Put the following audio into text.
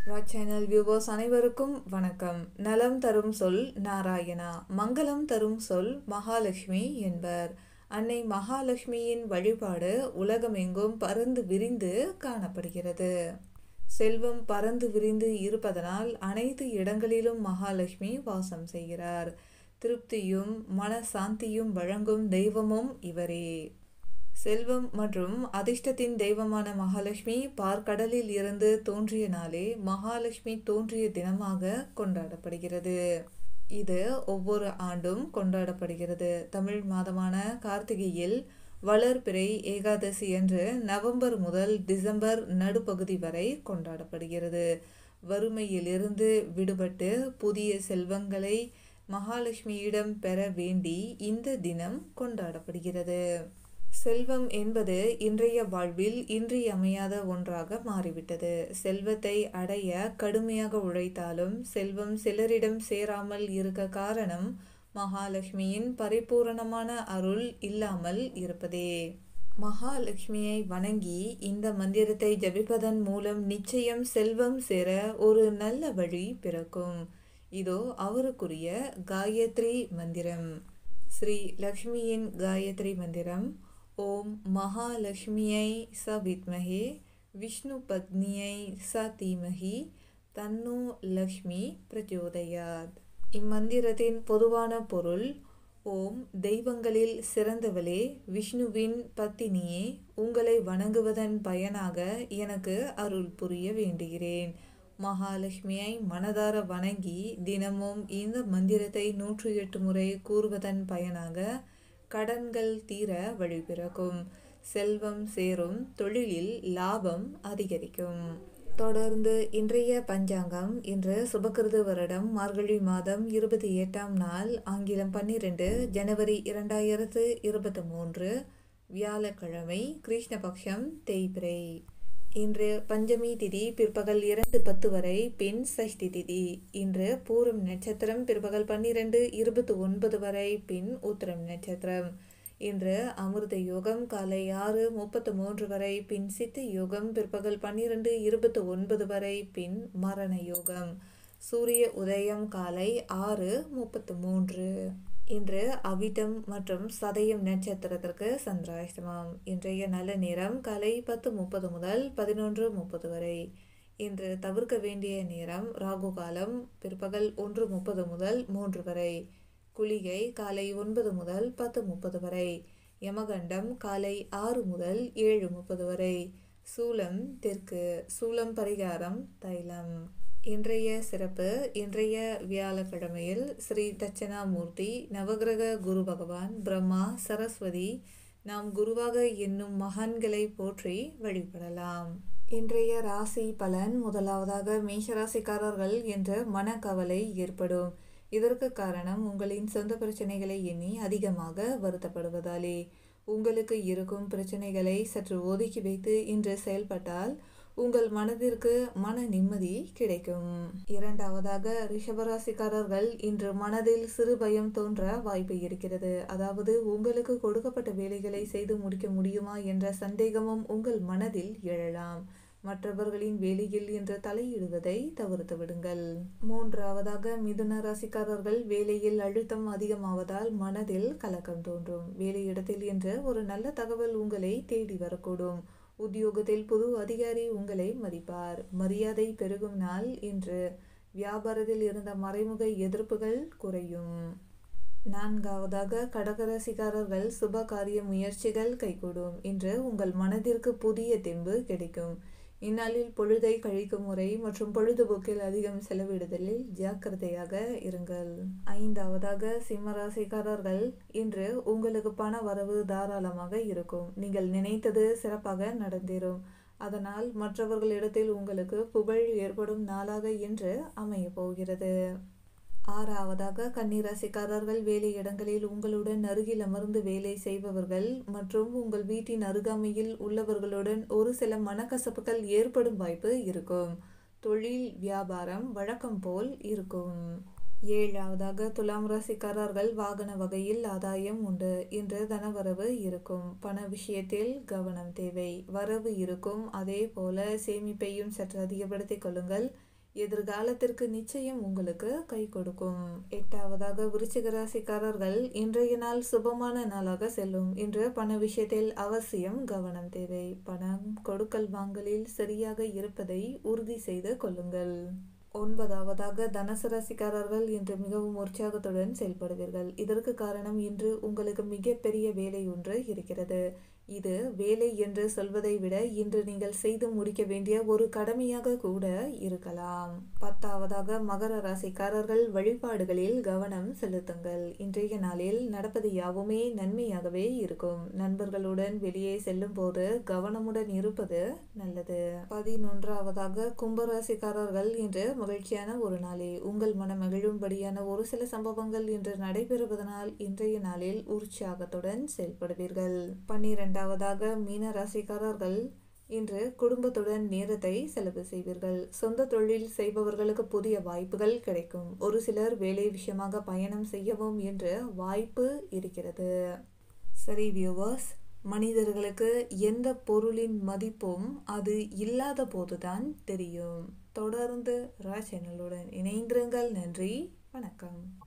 Raj channel viewers அனைவருக்கும் வணக்கம் நலம் தரும் சொல் நாராயணா மங்களம் தரும் சொல் மகாலட்சுமி என்பர் அன்னை மகாலட்சுமியின் வழிபாடு உலகமெங்கும் பறந்து விரிந்து காணப்படுகிறது செல்வம் பறந்து விரிந்து இருப்பதனால் அனைத்து இடங்களிலும் மகாலட்சுமி வாசம் செய்கிறார் திருப்தியும் மனசாந்தியும் வழங்கும் தெய்வமும் இவரே செல்வம் மற்றும் அதிர்ஷ்டத்தின் தெய்வமான மகாலட்சுமி பார்க்கடலில் இருந்து தோன்றிய நாளே மகாலட்சுமி தோன்றிய தினமாக கொண்டாடப்படுகிறது இது ஒவ்வொரு ஆண்டும் கொண்டாடப்படுகிறது தமிழ் மாதமான கார்த்திகையில் வளர்பிறை ஏகாதசி என்று நவம்பர் முதல் டிசம்பர் நடுப்பகுதி வரை கொண்டாடப்படுகிறது வறுமையிலிருந்து விடுபட்டு புதிய செல்வங்களை மகாலட்சுமியிடம் பெற வேண்டி இந்த தினம் கொண்டாடப்படுகிறது செல்வம் என்பது இன்றைய வாழ்வில் இன்றியமையாத ஒன்றாக மாறிவிட்டது செல்வத்தை அடைய கடுமையாக உழைத்தாலும் செல்வம் சிலரிடம் சேராமல் இருக்க காரணம் மகாலட்சுமியின் பரிபூரணமான அருள் இல்லாமல் இருப்பதே மகாலட்சுமியை வணங்கி இந்த மந்திரத்தை ஜபிப்பதன் மூலம் நிச்சயம் செல்வம் சேர ஒரு நல்ல வழி பிறக்கும் இதோ அவருக்குரிய காயத்ரி மந்திரம் ஸ்ரீ லக்ஷ்மியின் காயத்ரி மந்திரம் ஓம் மகாலட்சுமியை ச வித்மகே விஷ்ணு பத்னியை ச தீமகி தன்னோ லக்ஷ்மி பிரச்சோதயாத் இம்மந்திரத்தின் பொதுவான பொருள் ஓம் தெய்வங்களில் சிறந்தவளே விஷ்ணுவின் பத்தினியே உங்களை வணங்குவதன் பயனாக எனக்கு அருள் புரிய வேண்டுகிறேன் மகாலட்சுமியை மனதார வணங்கி தினமும் இந்த மந்திரத்தை நூற்றி எட்டு முறை கூறுவதன் பயனாக கடன்கள் தீர வழிபிறக்கும் செல்வம் சேரும் தொழிலில் லாபம் அதிகரிக்கும் தொடர்ந்து இன்றைய பஞ்சாங்கம் இன்று சுபகிருது வருடம் மார்கழி மாதம் இருபத்தி எட்டாம் நாள் ஆங்கிலம் பன்னிரெண்டு ஜனவரி இரண்டாயிரத்து இருபத்தி மூன்று வியாழக்கிழமை கிருஷ்ணபக்ஷம் தேய்பிரை இன்று பஞ்சமி திதி பிற்பகல் இரண்டு பத்து வரை பின் சஷ்டி திதி இன்று பூரம் நட்சத்திரம் பிற்பகல் பன்னிரண்டு இருபத்தி ஒன்பது வரை பின் உத்திரம் நட்சத்திரம் இன்று அமிர்த யோகம் காலை ஆறு முப்பத்து மூன்று வரை பின் சித்த யோகம் பிற்பகல் பன்னிரண்டு இருபத்தி ஒன்பது வரை பின் மரண யோகம் சூரிய உதயம் காலை ஆறு முப்பத்து மூன்று இன்று அவிட்டம் மற்றும் சதயம் நட்சத்திரத்திற்கு சந்திராஷ்டமம் இன்றைய நல்ல நேரம் காலை பத்து முப்பது முதல் பதினொன்று முப்பது வரை இன்று தவிர்க்க வேண்டிய நேரம் ராகு காலம் பிற்பகல் ஒன்று முப்பது முதல் மூன்று வரை குளிகை காலை ஒன்பது முதல் பத்து முப்பது வரை யமகண்டம் காலை ஆறு முதல் ஏழு முப்பது வரை சூலம் தெற்கு சூலம் பரிகாரம் தைலம் இன்றைய சிறப்பு இன்றைய வியாழக்கிழமையில் ஸ்ரீ தட்சணாமூர்த்தி நவகிரக குரு பகவான் பிரம்மா சரஸ்வதி நாம் குருவாக என்னும் மகான்களை போற்றி வழிபடலாம் இன்றைய ராசி பலன் முதலாவதாக மேஷராசிக்காரர்கள் என்ற மனக்கவலை ஏற்படும் இதற்கு காரணம் உங்களின் சொந்த பிரச்சனைகளை எண்ணி அதிகமாக வருத்தப்படுவதாலே உங்களுக்கு இருக்கும் பிரச்சனைகளை சற்று ஒதுக்கி வைத்து இன்று செயல்பட்டால் உங்கள் மனதிற்கு மன நிம்மதி கிடைக்கும் இரண்டாவதாக ரிஷபராசிக்காரர்கள் இன்று மனதில் சிறு பயம் தோன்ற வாய்ப்பு இருக்கிறது அதாவது உங்களுக்கு கொடுக்கப்பட்ட வேலைகளை செய்து முடிக்க முடியுமா என்ற சந்தேகமும் உங்கள் மனதில் எழலாம் மற்றவர்களின் வேலையில் என்று தலையிடுவதை தவிர்த்து விடுங்கள் மூன்றாவதாக மிதுன ராசிக்காரர்கள் வேலையில் அழுத்தம் அதிகமாவதால் மனதில் கலக்கம் தோன்றும் வேலையிடத்தில் என்று ஒரு நல்ல தகவல் உங்களை தேடி வரக்கூடும் உத்தியோகத்தில் புது அதிகாரி உங்களை மதிப்பார் மரியாதை பெருகும் நாள் இன்று வியாபாரத்தில் இருந்த மறைமுக எதிர்ப்புகள் குறையும் நான்காவதாக கடகராசிக்காரர்கள் சுப காரிய முயற்சிகள் கைகூடும் இன்று உங்கள் மனதிற்கு புதிய தெம்பு கிடைக்கும் இந்நாளில் பொழுதை கழிக்கும் முறை மற்றும் பொழுதுபோக்கில் அதிகம் செலவிடுதலில் ஜாக்கிரதையாக இருங்கள் ஐந்தாவதாக சிம்மராசிக்காரர்கள் இன்று உங்களுக்கு பண வரவு தாராளமாக இருக்கும் நீங்கள் நினைத்தது சிறப்பாக நடந்தேறும் அதனால் மற்றவர்களிடத்தில் உங்களுக்கு புகழ் ஏற்படும் நாளாக இன்று அமைய போகிறது ஆறாவதாக கன்னிராசிக்காரர்கள் வேலை இடங்களில் உங்களுடன் அருகில் அமர்ந்து வேலை செய்பவர்கள் மற்றும் உங்கள் வீட்டின் அருகாமையில் உள்ளவர்களுடன் ஒரு சில மனக்கசப்புகள் ஏற்படும் வாய்ப்பு இருக்கும் தொழில் வியாபாரம் வழக்கம் போல் இருக்கும் ஏழாவதாக துலாம் ராசிக்காரர்கள் வாகன வகையில் ஆதாயம் உண்டு இன்று தனவரவு இருக்கும் பண விஷயத்தில் கவனம் தேவை வரவு இருக்கும் அதே போல சேமிப்பையும் சற்று அதிகப்படுத்திக் கொள்ளுங்கள் எதிர்காலத்திற்கு நிச்சயம் உங்களுக்கு கை கொடுக்கும் எட்டாவதாக விருச்சிக ராசிக்காரர்கள் இன்றைய நாள் சுபமான நாளாக செல்லும் இன்று பண விஷயத்தில் அவசியம் கவனம் தேவை பணம் கொடுக்கல் வாங்கலில் சரியாக இருப்பதை உறுதி செய்து கொள்ளுங்கள் ஒன்பதாவதாக தனுசு ராசிக்காரர்கள் இன்று மிகவும் உற்சாகத்துடன் செயல்படுவீர்கள் இதற்கு காரணம் இன்று உங்களுக்கு மிகப்பெரிய வேலை ஒன்று இருக்கிறது இது வேலை என்று சொல்வதை விட இன்று நீங்கள் செய்து முடிக்க வேண்டிய ஒரு கடமையாக கூட இருக்கலாம் பத்தாவதாக மகர ராசிக்காரர்கள் வழிபாடுகளில் கவனம் செலுத்துங்கள் இன்றைய நாளில் நடப்பது யாவுமே நன்மையாகவே இருக்கும் நண்பர்களுடன் வெளியே செல்லும் போது கவனமுடன் இருப்பது நல்லது பதினொன்றாவதாக கும்பராசிக்காரர்கள் இன்று மகிழ்ச்சியான ஒரு நாளே உங்கள் மனம் மகிழும்படியான ஒரு சில சம்பவங்கள் இன்று நடைபெறுவதனால் இன்றைய நாளில் உற்சாகத்துடன் செயல்படுவீர்கள் பன்னிரண்டு இரண்டாவதாக மீன ராசிக்காரர்கள் இன்று குடும்பத்துடன் நேரத்தை செலவு செய்வீர்கள் சொந்த தொழில் செய்பவர்களுக்கு புதிய வாய்ப்புகள் கிடைக்கும் ஒரு சிலர் வேலை விஷயமாக பயணம் செய்யவும் என்று வாய்ப்பு இருக்கிறது சரி வியூவர்ஸ் மனிதர்களுக்கு எந்த பொருளின் மதிப்பும் அது இல்லாத போதுதான் தெரியும் தொடர்ந்து ரா சேனலுடன் இணைந்திருங்கள் நன்றி வணக்கம்